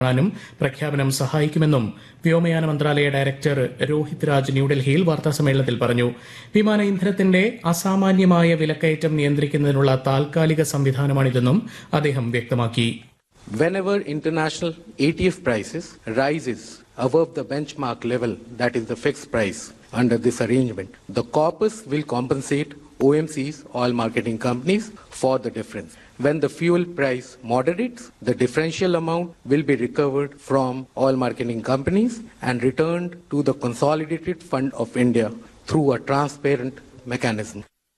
കാണാനും പ്രഖ്യാപനം സഹായിക്കുമെന്നും വ്യോമയാന മന്ത്രാലയ ഡയറക്ടർ രോഹിത് രാജ് ന്യൂഡൽഹിയിൽ വാർത്താസമ്മേളനത്തിൽ പറഞ്ഞു വിമാന ഇന്ധനത്തിന്റെ അസാമാന്യമായ വിലക്കയറ്റം നിയന്ത്രിക്കുന്നതിനുള്ള താൽക്കാലിക സംവിധാനമാണിതെന്നും അദ്ദേഹം വ്യക്തമാക്കി Whenever international ATF prices rises above the benchmark level, that is the fixed price under this arrangement, the corpus will compensate OMCs, oil marketing companies, for the difference. When the fuel price moderates, the differential amount will be recovered from oil marketing companies and returned to the Consolidated Fund of India through a transparent mechanism.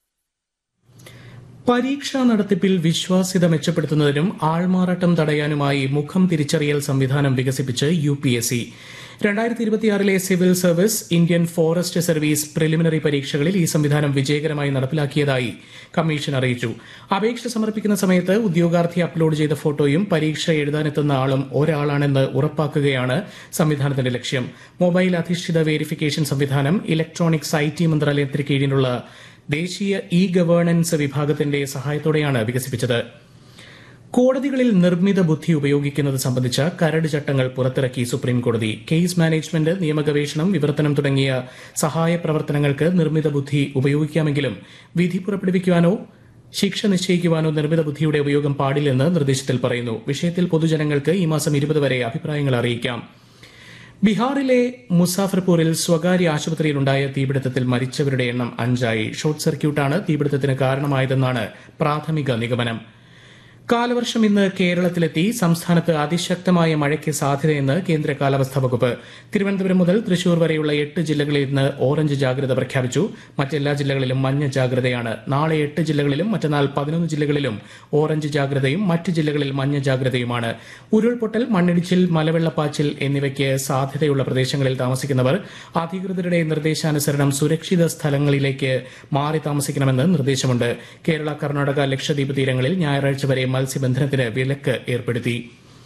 പരീക്ഷാ നടത്തിപ്പിൽ വിശ്വാസ്യത മെച്ചപ്പെടുത്തുന്നതിനും ആൾമാറാട്ടം തടയാനുമായി മുഖം തിരിച്ചറിയൽ സംവിധാനം വികസിപ്പിച്ച് U P S C രണ്ടായിരത്തി ഇരുപത്തിയാറിലെ civil service Indian forest service preliminary പരീക്ഷകളിൽ ഈ സംവിധാനം വിജയകരമായി നടപ്പിലാക്കിയതായി കമ്മീഷൻ അറിയിച്ചു അപേക്ഷ സമർപ്പിക്കുന്ന സമയത്ത് ഉദ്യോഗാർത്ഥി അപ്ലോഡ് ചെയ്ത ഫോട്ടോയും പരീക്ഷ എഴുതാനെത്തുന്ന ആളും ഒരാളാണെന്ന് ഉറപ്പാക്കുകയാണ് സംവിധാനത്തിന്റെ ലക്ഷ്യം മൊബൈൽ അധിഷ്ഠിത വേരിഫിക്കേഷൻ സംവിധാനം ഇലക്ട്രോണിക്സ് ഐ ടി മന്ത്രാലയത്തിന് കീഴിലുള്ള ദേശീയ ഇ ഗവേണൻസ് വിഭാഗത്തിന്റെ സഹായത്തോടെയാണ് വികസിപ്പിച്ചത് കോടതികളിൽ നിർമ്മിത ബുദ്ധി ഉപയോഗിക്കുന്നത് സംബന്ധിച്ച കരട് ചട്ടങ്ങൾ പുറത്തിറക്കി സുപ്രീംകോടതി കേസ് മാനേജ്മെന്റ് നിയമഗവേഷണം വിവർത്തനം തുടങ്ങിയ സഹായ പ്രവർത്തനങ്ങൾക്ക് നിർമ്മിത ബുദ്ധി ഉപയോഗിക്കാമെങ്കിലും വിധി പുറപ്പെടുവിക്കുവാനോ ശിക്ഷ നിശ്ചയിക്കുവാനോ നിർമ്മിത ബുദ്ധിയുടെ ഉപയോഗം പാടില്ലെന്ന് നിർദ്ദേശത്തിൽ പറയുന്നു വിഷയത്തിൽ പൊതുജനങ്ങൾക്ക് ഈ മാസം ഇരുപത് വരെ അഭിപ്രായങ്ങൾ അറിയിക്കാം ബീഹാറിലെ മുസാഫർപൂരിൽ സ്വകാര്യ ആശുപത്രിയിലുണ്ടായ തീപിടുത്തത്തിൽ മരിച്ചവരുടെ എണ്ണം അഞ്ചായി ഷോർട്ട് സർക്യൂട്ടാണ് തീപിടുത്തത്തിന് കാരണമായതെന്നാണ് പ്രാഥമിക നിഗമനം കാലവർഷം ഇന്ന് കേരളത്തിലെത്തി സംസ്ഥാനത്ത് അതിശക്തമായ മഴയ്ക്ക് സാധ്യതയെന്ന് കേന്ദ്ര കാലാവസ്ഥാ വകുപ്പ് തിരുവനന്തപുരം മുതൽ തൃശൂർ വരെയുള്ള എട്ട് ജില്ലകളിൽ ഇന്ന് ഓറഞ്ച് ജാഗ്രത പ്രഖ്യാപിച്ചു മറ്റെല്ലാ ജില്ലകളിലും മഞ്ഞ ജാഗ്രതയാണ് നാളെ എട്ട് ജില്ലകളിലും മറ്റന്നാൾ പതിനൊന്ന് ജില്ലകളിലും ഓറഞ്ച് ജാഗ്രതയും മറ്റ് ജില്ലകളിൽ മഞ്ഞ ജാഗ്രതയുമാണ് ഉരുൾപൊട്ടൽ മണ്ണിടിച്ചിൽ മലവെള്ളപ്പാച്ചിൽ എന്നിവയ്ക്ക് സാധ്യതയുള്ള പ്രദേശങ്ങളിൽ താമസിക്കുന്നവർ അധികൃതരുടെ നിർദ്ദേശാനുസരണം സുരക്ഷിത സ്ഥലങ്ങളിലേക്ക് മാറി താമസിക്കണമെന്ന് നിർദ്ദേശമുണ്ട് കേരള കർണാടക ലക്ഷദ്വീപ് തീരങ്ങളിൽ ഞായറാഴ്ച വരെ മത്സ്യബന്ധനത്തിന് വിലക്ക് ഏർപ്പെടുത്തി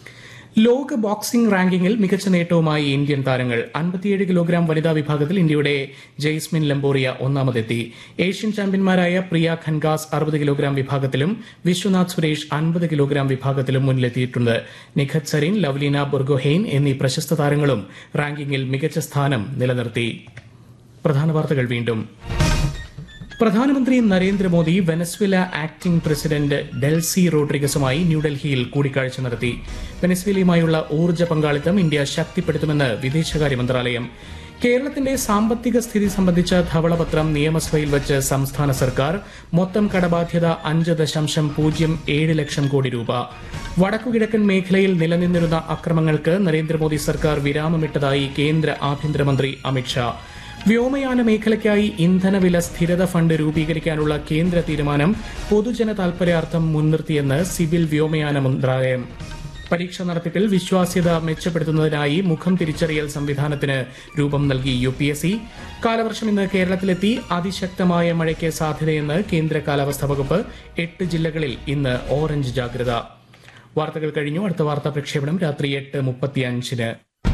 ലോക ബോക്സിംഗ് റാങ്കിങ്ങിൽ മികച്ച നേട്ടവുമായി ഇന്ത്യൻ താരങ്ങൾ അൻപത്തിയേഴ് കിലോഗ്രാം വനിതാ വിഭാഗത്തിൽ ഇന്ത്യയുടെ ജെയ്സ്മിൻ ലംബോറിയ ഒന്നാമതെത്തി ഏഷ്യൻ ചാമ്പ്യന്മാരായ പ്രിയ ഖൻഗാസ് അറുപത് കിലോഗ്രാം വിഭാഗത്തിലും വിശ്വനാഥ് സുരേഷ് അൻപത് കിലോഗ്രാം വിഭാഗത്തിലും മുന്നിലെത്തിയിട്ടുണ്ട് നിഖത് സരീൻ ലവ്ലീന ബുർഗോഹെയ്ൻ എന്നീ പ്രശസ്ത താരങ്ങളും റാങ്കിങ്ങിൽ മികച്ച സ്ഥാനം നിലനിർത്തി പ്രധാന വാർത്തകൾ വീണ്ടും പ്രധാനമന്ത്രി Narendra Modi Venezuela acting president Delcy റോഡ്രിഗസുമായി ന്യൂഡൽഹിയിൽ കൂടിക്കാഴ്ച നടത്തി വെനസ്വേലയുമായുള്ള ഊർജ്ജ പങ്കാളിത്തം ഇന്ത്യ ശക്തിപ്പെടുത്തുമെന്ന് വിദേശകാര്യ മന്ത്രാലയം കേരളത്തിന്റെ സാമ്പത്തിക സ്ഥിതി സംബന്ധിച്ച ധവളപത്രം നിയമസഭയിൽ വച്ച് സംസ്ഥാന സർക്കാർ മൊത്തം കടബാധ്യത അഞ്ച് ദശാംശം പൂജ്യം ഏഴ് ലക്ഷം കോടി രൂപ വടക്കുകിഴക്കൻ മേഖലയിൽ നിലനിന്നിരുന്ന അക്രമങ്ങൾക്ക് നരേന്ദ്രമോദി സർക്കാർ വിരാമമിട്ടതായി കേന്ദ്ര ആഭ്യന്തരമന്ത്രി അമിത്ഷാ വ്യോമയാന മേഖലയ്ക്കായി ഇന്ധനവില സ്ഥിരത ഫണ്ട് രൂപീകരിക്കാനുള്ള കേന്ദ്ര തീരുമാനം പൊതുജന താൽപര്യാർത്ഥം മുൻനിർത്തിയെന്ന് സിവിൽ വ്യോമയാന മന്ത്രാലയം പരീക്ഷ നടത്തിപ്പിൽ വിശ്വാസ്യത മെച്ചപ്പെടുത്തുന്നതിനായി മുഖം തിരിച്ചറിയൽ സംവിധാനത്തിന് രൂപം നൽകി യു പി എസ് സി കാലവർഷം ഇന്ന് കേരളത്തിലെത്തി അതിശക്തമായ മഴയ്ക്ക് സാധ്യതയെന്ന് കേന്ദ്ര കാലാവസ്ഥാ വകുപ്പ് എട്ട് ജില്ലകളിൽ ഇന്ന് ഓറഞ്ച് ജാഗ്രത വാർത്തകൾ കഴിഞ്ഞു അടുത്ത വാർത്താ പ്രക്ഷേപണം രാത്രി എട്ട് മുപ്പത്തിയഞ്ചിന്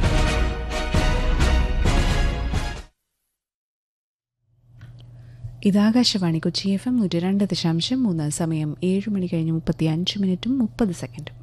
ഇത് ആകാശവാണി കൊച്ചി എഫ് എം നൂറ്റി രണ്ട് ദശാംശം മൂന്ന് സമയം ഏഴ് മണി കഴിഞ്ഞ് മുപ്പത്തി അഞ്ച് മിനിറ്റും മുപ്പത് സെക്കൻഡും